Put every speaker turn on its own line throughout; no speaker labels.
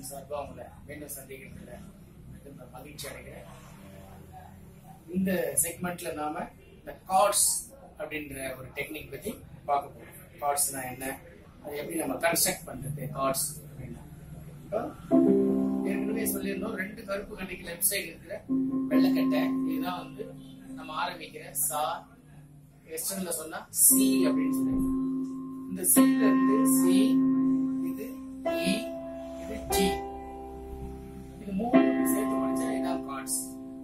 சார்பாக உங்களை மீண்டும் சந்திக்கிறதுல மிகுந்த மகிழ்ச்சி அடைகிறேன் இந்த செக்மெண்ட்ல நாம இந்த கார்ட்ஸ் அப்படின்ற ஒரு டெக்னிக் பத்தி பார்க்க போறோம் கார்ட்ஸ்னா என்ன அது எப்படி நம்ம கன்ஸ்ட்ரக்ட் பண்றது கார்ட்ஸ் அப்படின்னா இப்போ ஏற்கனவே சொல்லியிருந்தோம் ரெண்டு கருப்பு கண்டைக்கு லெஃப்ட் சைடு இருக்கிற வெள்ளைக்கட்டை இதுதான் வந்து நம்ம ஆரம்பிக்கிற சா வெஸ்டர்ன்ல சொன்னா சி அப்படின்னு சொல்லியிருக்கோம் இந்த சில இருந்து சி இது இ இது ஜி இது மூணு சேர்த்து படிச்சா இதான் கார்ட்ஸ்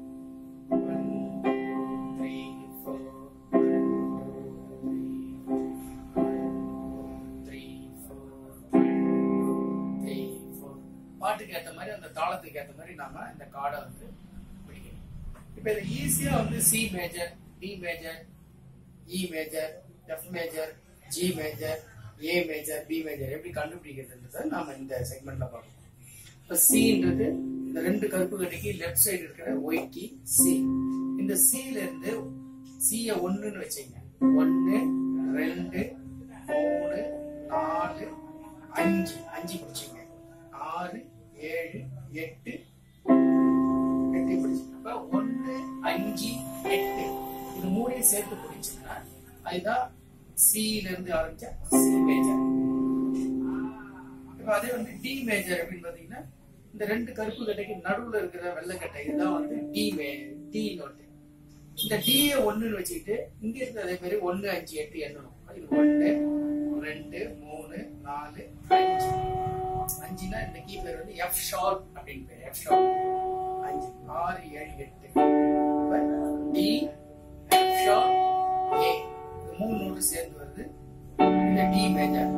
பாட்டுக்கு ஏத்த மாதிரி அந்த தாளத்துக்கு ஏத்த மாதிரி நாம இந்த கார்டை வந்து பிடிக்கணும் இப்ப இது ஈஸியா வந்து C major D major E major F major G major A major B major எப்படி கண்டுபிடிக்கிறதுன்றத நாம இந்த செக்மெண்ட்ல பார்க்கணும் இப்ப சின்றது இந்த ரெண்டு கருப்பு கட்டிக்கு லெஃப்ட் சைடு இருக்கிற ஒய் கி சி இந்த சில இருந்து சிய ஒண்ணுன்னு வச்சுங்க ஒன்னு ரெண்டு மூணு நாலு அஞ்சு அஞ்சு பிடிச்சிங்க ஆறு ஏழு எட்டு எட்டு பிடிச்சிங்க அப்ப ஒன்னு அஞ்சு எட்டு இது மூணையும் சேர்த்து பிடிச்சிங்கன்னா அதுதான் சில இருந்து ஆரம்பிச்சா சி மேஜர் இப்ப அதே வந்து டி மேஜர் அப்படின்னு பாத்தீங்கன்னா இந்த ரெண்டு கருப்பு கட்டைக்கு நடுவுல இருக்கிற வெள்ளைக்கட்டை இதுதான் வந்து டி மே டி நோட்டு இந்த டி ஒண்ணுன்னு வச்சுக்கிட்டு இங்க இருக்கிற அதே மாதிரி ஒண்ணு அஞ்சு எட்டு எண்ணணும் இது ஒண்ணு ரெண்டு மூணு நாலு அஞ்சு அஞ்சுனா இந்த கீ பேர் வந்து எஃப் ஷார்ப் அப்படின்னு பேர் எஃப் ஷார்ப் அஞ்சு ஆறு ஏழு எட்டு டி எஃப் ஷார்ப் ஏ இது மூணு நோட்டு சேர்ந்து வருது இந்த டி மேஜர்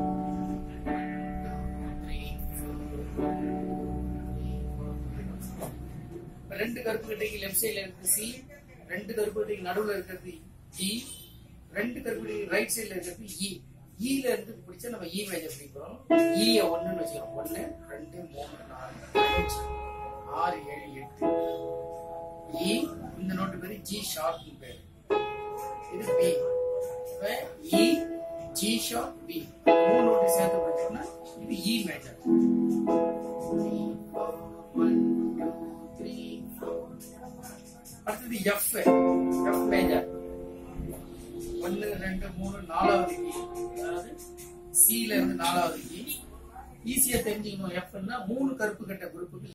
ரெண்டு கருப்பு கட்டைக்கு லெஃப்ட் சைடுல இருக்கு சி ரெண்டு கருப்பு கட்டைக்கு நடுவுல இருக்கிறது இ ரெண்டு கருப்பு கட்டைக்கு ரைட் சைடுல இருக்கிறது இ ஈல இருந்து பிடிச்சா நம்ம இ மேஜர் பிடிக்கிறோம் ஈய ஒண்ணுன்னு வச்சுக்கிறோம் ஒண்ணு ரெண்டு மூணு நாலு அஞ்சு ஆறு ஏழு எட்டு இ இந்த நோட்டு பேரு ஜி ஷார்ப் பேரு இது B E G sharp B மூணு நோட்டு சேர்த்து பிடிச்சோம்னா இது இ மேஜர் அடுத்தது எஃப் எஃப் மேஜர் ஒன்னு ரெண்டு மூணு நாலாவது கீ அதாவது சில இருந்து நாலாவது கீ ஈஸியா தெரிஞ்சுக்கணும் எஃப்னா மூணு கருப்பு கட்ட குரூப்புக்கு